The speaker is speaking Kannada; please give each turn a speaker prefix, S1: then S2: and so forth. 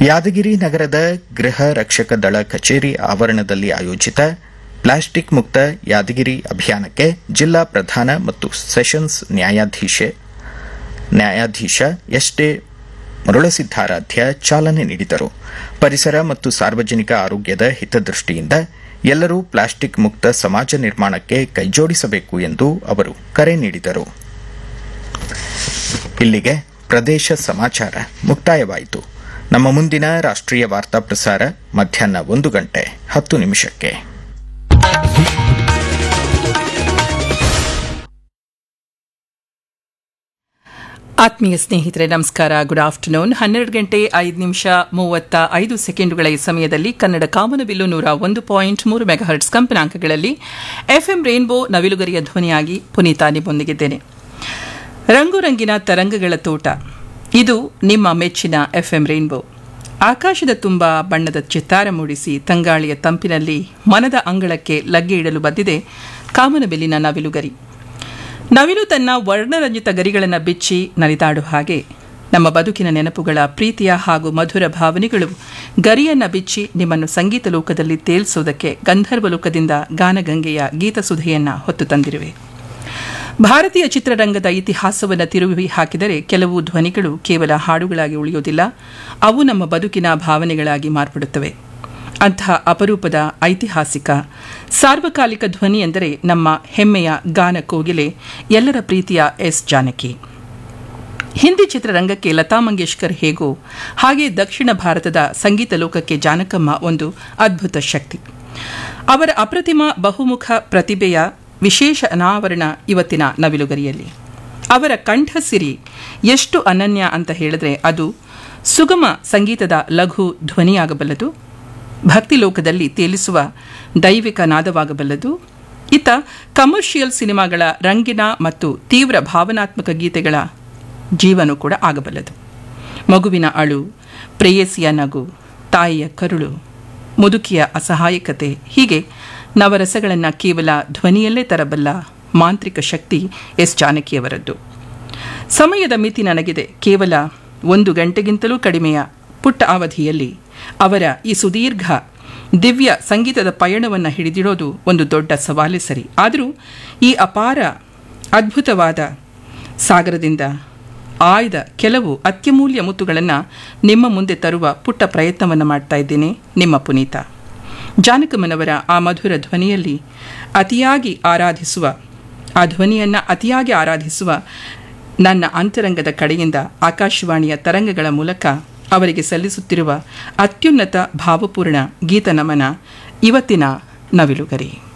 S1: ಯಾದಗಿರಿ ನಗರದ ಗೃಹ ರಕ್ಷಕ ದಳ ಕಚೇರಿ ಆವರಣದಲ್ಲಿ ಆಯೋಜಿತ ಪ್ಲಾಸ್ಟಿಕ್ ಮುಕ್ತ ಯಾದಗಿರಿ ಅಭಿಯಾನಕ್ಕೆ ಜಿಲ್ಲಾ ಪ್ರಧಾನ ಮತ್ತು ಸೆಷನ್ಸ್ ನ್ಯಾಯಾಧೀಶ ನ್ಯಾಯಾಧೀಶ ಎಸ್ಟೆ ಮರುಳಸಿದ್ದಾರಾಧ್ಯ ಚಾಲನೆ ನೀಡಿದರು ಪರಿಸರ ಮತ್ತು ಸಾರ್ವಜನಿಕ ಆರೋಗ್ಯದ ಹಿತದೃಷ್ಟಿಯಿಂದ ಎಲ್ಲರೂ ಪ್ಲಾಸ್ಟಿಕ್ ಮುಕ್ತ ಸಮಾಜ ನಿರ್ಮಾಣಕ್ಕೆ ಕೈಜೋಡಿಸಬೇಕು ಎಂದು ಅವರು ಕರೆ ನೀಡಿದರು ಇಲ್ಲಿಗೆ ಪ್ರದೇಶ ಸಮಾಚಾರ ಮುಕ್ತಾಯವಾಯಿತು ನಮ್ಮ ಮುಂದಿನ ರಾಷ್ಟ್ರೀಯ ವಾರ್ತಾ ಪ್ರಸಾರ ಮಧ್ಯಾಹ್ನ ಒಂದು ಗಂಟೆ ಹತ್ತು ನಿಮಿಷಕ್ಕೆ
S2: ಆತ್ಮೀಯ ಸ್ನೇಹಿತರೆ ನಮಸ್ಕಾರ ಗುಡ್ ಆಫ್ಟರ್ನೂನ್ ಹನ್ನೆರಡು ಗಂಟೆ ಐದು ನಿಮಿಷ ಮೂವತ್ತ ಐದು ಸೆಕೆಂಡುಗಳ ಈ ಸಮಯದಲ್ಲಿ ಕನ್ನಡ ಕಾಮನಬಿಲ್ಲು ನೂರ ಒಂದು ಪಾಯಿಂಟ್ ಮೂರು ಮೆಗಾಹರ್ಟ್ಸ್ ಕಂಪನಾಂಕಗಳಲ್ಲಿ ಎಫ್ಎಂ ರೇನ್ಬೋ ನವಿಲುಗರಿಯ ಧ್ವನಿಯಾಗಿ ಪುನೀತ ನಿಮ್ಮೊಂದಿಗಿದ್ದೇನೆ ರಂಗುರಂಗಿನ ತರಂಗಗಳ ತೋಟ ಇದು ನಿಮ್ಮ ಮೆಚ್ಚಿನ ಎಫ್ಎಂ ರೇನ್ಬೋ ಆಕಾಶದ ತುಂಬ ಬಣ್ಣದ ಚಿತ್ತಾರ ಮೂಡಿಸಿ ತಂಗಾಳಿಯ ತಂಪಿನಲ್ಲಿ ಮನದ ಅಂಗಳಕ್ಕೆ ಲಗ್ಗೆ ಇಡಲು ಬಂದಿದೆ ಕಾಮನಬಿಲ್ಲಿನ ನವಿಲುಗರಿ ನವಿಲು ತನ್ನ ವರ್ಣರಂಜಿತ ಗರಿಗಳನ್ನು ಬಿಚ್ಚಿ ನಲಿದಾಡು ಹಾಗೆ ನಮ್ಮ ಬದುಕಿನ ನೆನಪುಗಳ ಪ್ರೀತಿಯ ಹಾಗೂ ಮಧುರ ಭಾವನೆಗಳು ಗರಿಯನ್ನ ಬಿಚ್ಚಿ ನಿಮ್ಮನ್ನು ಸಂಗೀತ ಲೋಕದಲ್ಲಿ ತೇಲ್ಸೋದಕ್ಕೆ ಗಂಧರ್ವ ಲೋಕದಿಂದ ಗಾನಗಂಗೆಯ ಗೀತಸುಧೆಯನ್ನ ಹೊತ್ತು ತಂದಿರುವೆ ಭಾರತೀಯ ಚಿತ್ರರಂಗದ ಇತಿಹಾಸವನ್ನು ತಿರುವಿ ಹಾಕಿದರೆ ಕೆಲವು ಧ್ವನಿಗಳು ಕೇವಲ ಹಾಡುಗಳಾಗಿ ಉಳಿಯೋದಿಲ್ಲ ಅವು ನಮ್ಮ ಬದುಕಿನ ಭಾವನೆಗಳಾಗಿ ಮಾರ್ಪಡುತ್ತವೆ ಅಂಥ ಅಪರೂಪದ ಐತಿಹಾಸಿಕ ಸಾರ್ವಕಾಲಿಕ ಧ್ವನಿ ಎಂದರೆ ನಮ್ಮ ಹೆಮ್ಮೆಯ ಗಾನ ಕೋಗಿಲೆ ಎಲ್ಲರ ಪ್ರೀತಿಯ ಎಸ್ ಜಾನಕಿ ಹಿಂದಿ ಚಿತ್ರರಂಗಕ್ಕೆ ಲತಾ ಮಂಗೇಶ್ಕರ್ ಹೇಗೋ ಹಾಗೆ ದಕ್ಷಿಣ ಭಾರತದ ಸಂಗೀತ ಲೋಕಕ್ಕೆ ಜಾನಕಮ್ಮ ಒಂದು ಅದ್ಭುತ ಶಕ್ತಿ ಅವರ ಅಪ್ರತಿಮ ಬಹುಮುಖ ಪ್ರತಿಭೆಯ ವಿಶೇಷ ಅನಾವರಣ ಇವತ್ತಿನ ನವಿಲುಗರಿಯಲ್ಲಿ ಅವರ ಕಂಠಸಿರಿ ಎಷ್ಟು ಅನನ್ಯ ಅಂತ ಹೇಳಿದ್ರೆ ಅದು ಸುಗಮ ಸಂಗೀತದ ಲಘು ಧ್ವನಿಯಾಗಬಲ್ಲದು ಭಕ್ತಿ ಲೋಕದಲ್ಲಿ ತೇಲಿಸುವ ದೈವಿಕ ನಾದವಾಗಬಲ್ಲದು ಇತ ಕಮರ್ಷಿಯಲ್ ಸಿನಿಮಾಗಳ ರಂಗಿನ ಮತ್ತು ತೀವ್ರ ಭಾವನಾತ್ಮಕ ಗೀತೆಗಳ ಜೀವನೂ ಕೂಡ ಆಗಬಲ್ಲದು ಮಗುವಿನ ಅಳು ಪ್ರೇಯಸಿಯ ನಗು ತಾಯಿಯ ಕರುಳು ಮುದುಕಿಯ ಅಸಹಾಯಕತೆ ಹೀಗೆ ನವರಸಗಳನ್ನು ಕೇವಲ ಧ್ವನಿಯಲ್ಲೇ ತರಬಲ್ಲ ಮಾಂತ್ರಿಕ ಶಕ್ತಿ ಎಸ್ ಜಾನಕಿಯವರದ್ದು ಸಮಯದ ಮಿತಿ ನನಗಿದೆ ಕೇವಲ ಒಂದು ಗಂಟೆಗಿಂತಲೂ ಕಡಿಮೆಯ ಪುಟ್ಟ ಅವಧಿಯಲ್ಲಿ ಅವರ ಈ ಸುದೀರ್ಘ ದಿವ್ಯ ಸಂಗೀತದ ಪಯಣವನ್ನು ಹಿಡಿದಿಡೋದು ಒಂದು ದೊಡ್ಡ ಸವಾಲೇ ಸರಿ ಆದರೂ ಈ ಅಪಾರ ಅದ್ಭುತವಾದ ಸಾಗರದಿಂದ ಆಯ್ದ ಕೆಲವು ಅತ್ಯಮೂಲ್ಯ ಮುತ್ತುಗಳನ್ನು ನಿಮ್ಮ ಮುಂದೆ ತರುವ ಪುಟ್ಟ ಪ್ರಯತ್ನವನ್ನು ಮಾಡ್ತಾ ಇದ್ದೇನೆ ನಿಮ್ಮ ಪುನೀತ ಜಾನಕಮ್ಮನವರ ಆ ಮಧುರ ಧ್ವನಿಯಲ್ಲಿ ಅತಿಯಾಗಿ ಆರಾಧಿಸುವ ಆ ಧ್ವನಿಯನ್ನು ಅತಿಯಾಗಿ ಆರಾಧಿಸುವ ನನ್ನ ಅಂತರಂಗದ ಕಡೆಯಿಂದ ಆಕಾಶವಾಣಿಯ ತರಂಗಗಳ ಮೂಲಕ ಅವರಿಗೆ ಸಲ್ಲಿಸುತ್ತಿರುವ ಅತ್ಯುನ್ನತ ಭಾವಪೂರ್ಣ ಗೀತ ನಮನ ಇವತ್ತಿನ ನವಿಲುಗರಿ